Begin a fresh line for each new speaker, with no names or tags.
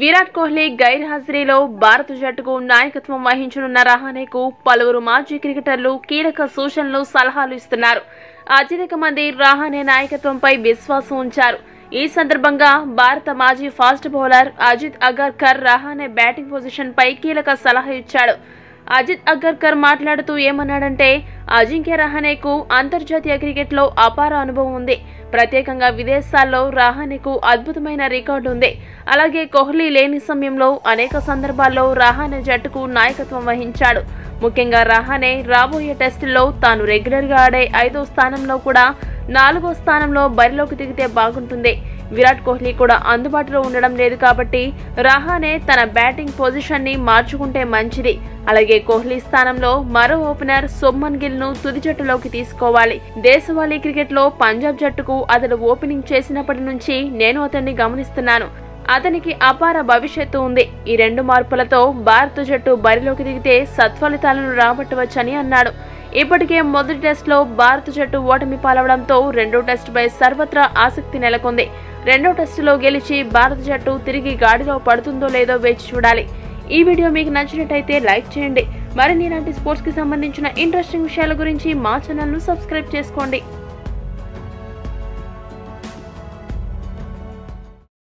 విరాట్ కోహ్లీ గైర్హాజరీలో భారత జట్టుకు నాయకత్వం వహించనున్న రహానేకు పలువురు మాజీ క్రికెటర్లు కీలక సూచనలు సలహాలు ఇస్తున్నారు అత్యధిక మంది రహానే నాయకత్వంపై విశ్వాసం ఉంచారు ఈ సందర్భంగా భారత మాజీ fast bowler Ajit Agarkar Rahane batting position పై కీలక సలహా ఇచ్చాడు అజిత్ అగర్కర్ మాట్లాడుతూ ఏమన్నాడంటే అజింక్య రహానేకు అంతర్జాతీయ క్రికెట్లో అపార అనుభవం ఉంది ప్రత్యేకంగా విదేశాల్లో రహానేకు అద్భుతమైన రికార్డు ఉంది అలాగే కోహ్లీ లేని సమయంలో అనేక సందర్భాల్లో రహానే జట్టుకు నాయకత్వం వహించాడు ముఖ్యంగా రహానే రాబోయే టెస్టుల్లో తాను రెగ్యులర్గా ఆడే ఐదో స్థానంలో కూడా నాలుగో స్థానంలో బరిలోకి దిగితే బాగుంటుంది విరాట్ కోహ్లీ కూడా అందుబాటులో ఉండడం లేదు కాబట్టి రహానే తన బ్యాటింగ్ పొజిషన్ ని మార్చుకుంటే మంచిది అలాగే కోహ్లీ స్థానంలో మరో ఓపెనర్ సుమ్మన్ గిల్ ను తుది జట్టులోకి తీసుకోవాలి దేశవాళీ క్రికెట్ లో పంజాబ్ జట్టుకు అతడు ఓపెనింగ్ చేసినప్పటి నుంచి నేను అతన్ని గమనిస్తున్నాను అతనికి అపార భవిష్యత్తు ఉంది ఈ రెండు మార్పులతో భారత జట్టు బరిలోకి దిగితే సత్ఫలితాలను రాబట్టవచ్చని అన్నాడు ఇప్పటికే మొదటి టెస్టులో భారత జట్టు ఓటమి పాలవడంతో రెండో టెస్టుపై సర్వత్రా ఆసక్తి నెలకొంది రెండో టెస్టులో గెలిచి భారత జట్టు తిరిగి గాడిలో పడుతుందో లేదో వేచి చూడాలి ఈ వీడియో మీకు నచ్చినట్టయితే లైక్ చేయండి మరిన్ని ఇలాంటి స్పోర్ట్స్కి సంబంధించిన ఇంట్రెస్టింగ్ విషయాల గురించి మా ఛానల్ను సబ్స్క్రైబ్ చేసుకోండి